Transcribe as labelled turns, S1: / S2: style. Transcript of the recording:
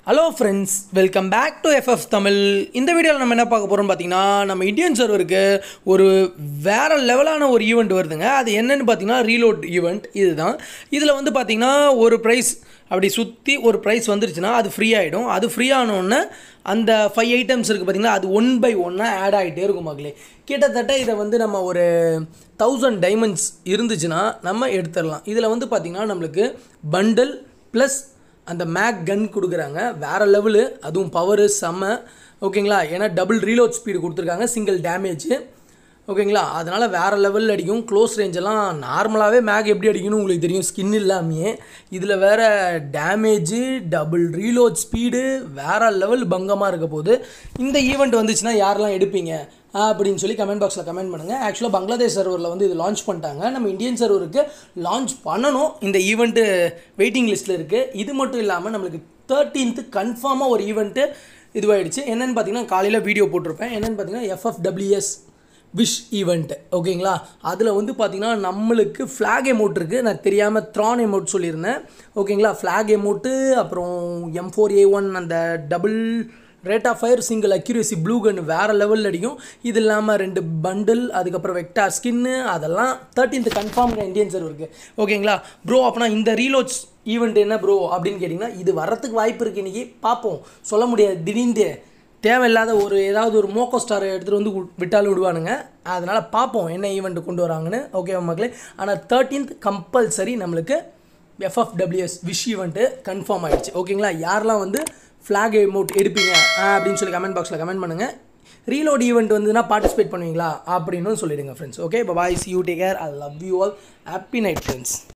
S1: hello friends welcome back to F F Tamil இந்த வீடியோவில் நம்ம என்ன பார்க்க போகிறோம்னு பார்த்தீங்கன்னா நம்ம இந்தியன் சர்வருக்கு ஒரு வேறு லெவலான ஒரு ஈவெண்ட் வருதுங்க அது என்னன்னு பார்த்தீங்கன்னா ரீலோட் ஈவெண்ட் இதுதான் இதில் வந்து பார்த்தீங்கன்னா ஒரு ப்ரைஸ் அப்படி சுற்றி ஒரு ப்ரைஸ் வந்துருச்சுன்னா அது ஃப்ரீ ஆகிடும் அது ஃப்ரீ ஆனோடனே அந்த ஃபைவ் ஐட்டம்ஸ் இருக்குது பார்த்தீங்கன்னா அது ஒன் பை ஒன்னாக ஆட் ஆகிட்டே இருக்கும் மக்களே கிட்டத்தட்ட இதை வந்து நம்ம ஒரு தௌசண்ட் டைமண்ட்ஸ் இருந்துச்சுன்னா நம்ம எடுத்துடலாம் இதில் வந்து பார்த்திங்கன்னா நம்மளுக்கு பண்டல் ப்ளஸ் அந்த மேக் கன் கொடுக்குறாங்க வேறு லெவலு அதுவும் பவரு செம்ம ஓகேங்களா ஏன்னா டபுள் ரீலோட் ஸ்பீடு கொடுத்துருக்காங்க சிங்கிள் டேமேஜ் ஓகேங்களா அதனால் வேறு லெவலில் அடிக்கும் க்ளோஸ் ரேஞ்செல்லாம் நார்மலாகவே மேக் எப்படி அடிக்கணும் உங்களுக்கு தெரியும் ஸ்கின் இல்லாமையே இதில் வேறு டேமேஜு டபுள் ரீலோட் ஸ்பீடு வேறு லெவல் பங்கமாக இருக்க போகுது இந்த ஈவெண்ட் வந்துச்சுன்னா யாரெல்லாம் எடுப்பீங்க அப்படின்னு சொல்லி கமெண்ட் பாக்ஸில் கமெண்ட் பண்ணுங்கள் ஆக்சுவலாக பங்களாதேஷ் சர்வரில் வந்து இது லான்ச் பண்ணிட்டாங்க நம்ம இந்தியன் சர்வருக்கு லான்ச் பண்ணணும் இந்த ஈவெண்ட்டு வெயிட்டிங் லிஸ்ட்டில் இருக்குது இது மட்டும் இல்லாமல் நம்மளுக்கு தேர்ட்டீன்த்து கன்ஃபார்மாக ஒரு ஈவெண்ட்டு இதுவாகிடுச்சு என்னென்னு பார்த்தீங்கன்னா காலையில் வீடியோ போட்டிருப்பேன் என்னென்னு பார்த்தீங்கன்னா எஃப்எஃப்டபிள்யூஎஸ் விஷ் ஈவெண்ட் ஓகேங்களா அதில் வந்து பார்த்திங்கன்னா நம்மளுக்கு ஃப்ளாக் எமௌண்ட் இருக்குது நான் தெரியாமல் த்ரான் எமௌண்ட் சொல்லியிருந்தேன் ஓகேங்களா ஃப்ளாக் எமௌண்ட்டு அப்புறம் எம் ஃபோர் ஏ ஒன் அந்த double rate of fire single accuracy blue gun வேறு லெவலில் அடிக்கும் இது இல்லாமல் ரெண்டு பண்டில் அதுக்கப்புறம் வெக்டார் ஸ்கின்னு அதெல்லாம் தேர்ட்டீன்த் கன்ஃபார்ம் இந்தியன் சர்வ் இருக்குது ஓகேங்களா ப்ரோ அப்போனா இந்த ரீலோட்ஸ் ஈவெண்ட் என்ன ப்ரோ அப்படின்னு கேட்டிங்கன்னா இது வரத்துக்கு வாய்ப்பு இருக்குது இன்றைக்கி பார்ப்போம் சொல்ல முடியாது திடீர்னு தேவையில்லாத ஒரு ஏதாவது ஒரு மோக்கோ ஸ்டாரை எடுத்துகிட்டு வந்து வி- விட்டாலும் விடுவானுங்க அதனால் பார்ப்போம் என்ன ஈவெண்ட் கொண்டு வராங்கன்னு ஓகேவா மக்களே ஆனால் தேர்ட்டீன்த் கம்பல்சரி நம்மளுக்கு எஃப்எஃப்டபிள்யூஎஸ் விஷ் ஈவெண்ட்டு கன்ஃபார்ம் ஆயிடுச்சு ஓகேங்களா யாரெல்லாம் வந்து ஃப்ளாக் எமௌண்ட் எடுப்பீங்க ஆ, அப்படின்னு சொல்லி கமெண்ட் பாக்ஸில் கமெண்ட் பண்ணுங்கள் ரீலோட் ஈவெண்ட் வந்துன்னா பார்ட்டிசிபேட் பண்ணுவீங்களா அப்படின்னு சொல்லிடுங்க friends okay bye see you take care I love you all happy night friends